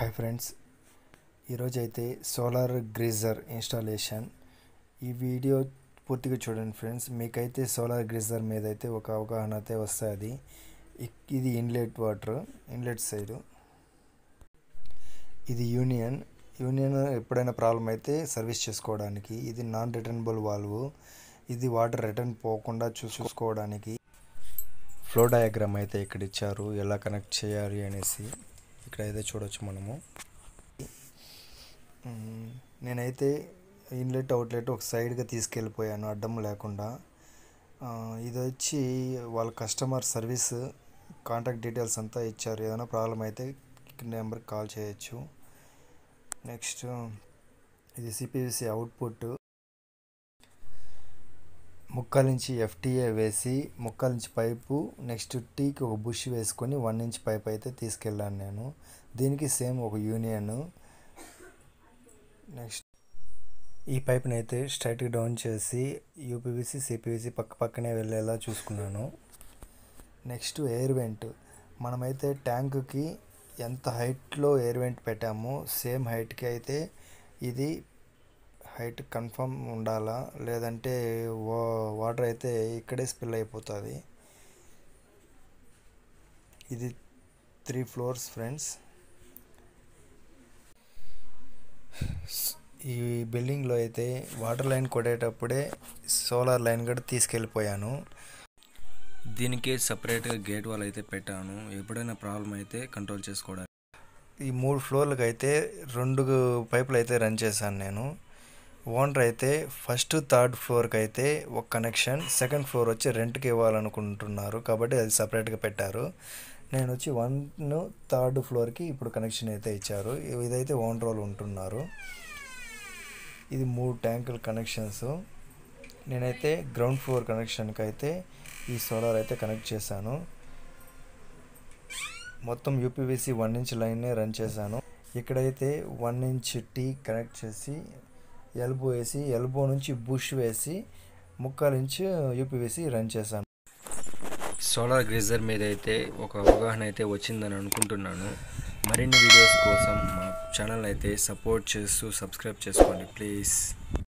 Hi friends ఈరోజు అయితే solar geyser installation ఈ వీడియో పూర్తిగా చూడండి ఫ్రెండ్స్ మీకైతే సోలార్ గ్రీజర్ మీద అయితే ఒక అవగాహన అయితే వస్తుంది ఇక్- ఇది ఇన్లెట్ వాటర్ ఇన్లెట్ సైడ్ ఇది యూనియన్ యూనియన్ ఎప్పుడైనా ప్రాబ్లం అయితే సర్వీస్ చేసుకోవడానికి ఇది నాన్ రిటర్నబుల్ వాల్వ్ ఇది వాటర్ రిటర్న్ పోకుండా చూసుకోవడానికి ఫ్లో డయాగ్రామ్ అయితే ఇక్కడ ఇచ్చారు ఎలా కనెక్ట్ చేయాలి అనేసి ఇక్కడ అయితే చూడొచ్చు మనము మ్మ్. నేనైతే ఇన్లెట్ అవుట్లెట్ ఒక సైడ్గా తీసుకెళ్ళిపోయాను అడ్డం లేకుండా ఆ, ఇది వచ్చి వాళ్ళ కస్టమర్ సర్వీస్ కాంటాక్ట్ డీటెయిల్స్ అంతా ఇచ్చారు ఏదైనా ప్రాబ్లం అయితే నెంబర్కి కాల్ చేయొచ్చు నెక్స్ట్ ఇది సిపివిసి అవుట్పుట్ ముక్కల నుంచి ఎఫ్టీఏ వేసి ముక్కల నుంచి పైపు నెక్స్ట్ టీకి ఒక బుష్ వేసుకొని వన్ ఇంచ్ పైప్ అయితే తీసుకెళ్ళాను నేను దీనికి సేమ్ ఒక యూనియన్ నెక్స్ట్ ఈ పైప్ని అయితే స్ట్రైట్గా డౌన్ చేసి యూపీవీసీ సిపివిసి పక్క పక్కనే వెళ్ళేలా చూసుకున్నాను నెక్స్ట్ ఎయిర్ వెంట్ మనమైతే ట్యాంకుకి ఎంత హైట్లో ఎయిర్ వెంట్ పెట్టామో సేమ్ హైట్కి అయితే ఇది హైట్ కన్ఫర్మ్ ఉండాలా లేదంటే వా- వాటర్ అయితే ఇక్కడే స్పిల్ అయిపోతుంది ఇది త్రీ ఫ్లోర్స్ ఫ్రెండ్స్ ఈ బిల్డింగ్లో అయితే వాటర్ లైన్ కొట్టేటప్పుడే సోలార్ లైన్ కూడా తీసుకెళ్ళిపోయాను దీనికి సపరేట్గా గేట్ వాల్ అయితే పెట్టాను ఎప్పుడైనా ప్రాబ్లం అయితే కంట్రోల్ చేసుకోవడానికి ఈ మూడు ఫ్లోర్లకు అయితే రెండు పైపులు అయితే రన్ చేశాను నేను ఓనర్ అయితే ఫస్ట్ థర్డ్ ఫ్లోర్కి అయితే ఒక కనెక్షన్ సెకండ్ ఫ్లోర్ వచ్చి రెంట్కి ఇవ్వాలనుకుంటున్నారు కాబట్టి అది సపరేట్గా పెట్టారు నేను వచ్చి వన్ థర్డ్ ఫ్లోర్కి ఇప్పుడు కనెక్షన్ అయితే ఇచ్చారు ఇదైతే ఓనర్ వాళ్ళు ఉంటున్నారు ఇది మూడు ట్యాంకుల కనెక్షన్స్ నేనైతే గ్రౌండ్ ఫ్లోర్ కనెక్షన్కి అయితే ఈ సోలార్ అయితే కనెక్ట్ చేశాను మొత్తం యూపీవీసీ వన్ ఇంచ్ లైన్నే రన్ చేశాను ఇక్కడైతే వన్ ఇంచ్ టీ కనెక్ట్ చేసి ఎల్బో వేసి ఎల్బో నుంచి బుష్ వేసి ముక్కాలు ఇంచ్ యూపీవీసీ రన్ చేశాను సోలార్ గ్రీజర్ మీద అయితే ఒక అవగాహన అయితే వచ్చిందని అనుకుంటున్నాను మరిన్ని వీడియోస్ కోసం మా ఛానల్ అయితే సపోర్ట్ చేస్తూ సబ్స్క్రైబ్ చేసుకోండి ప్లీజ్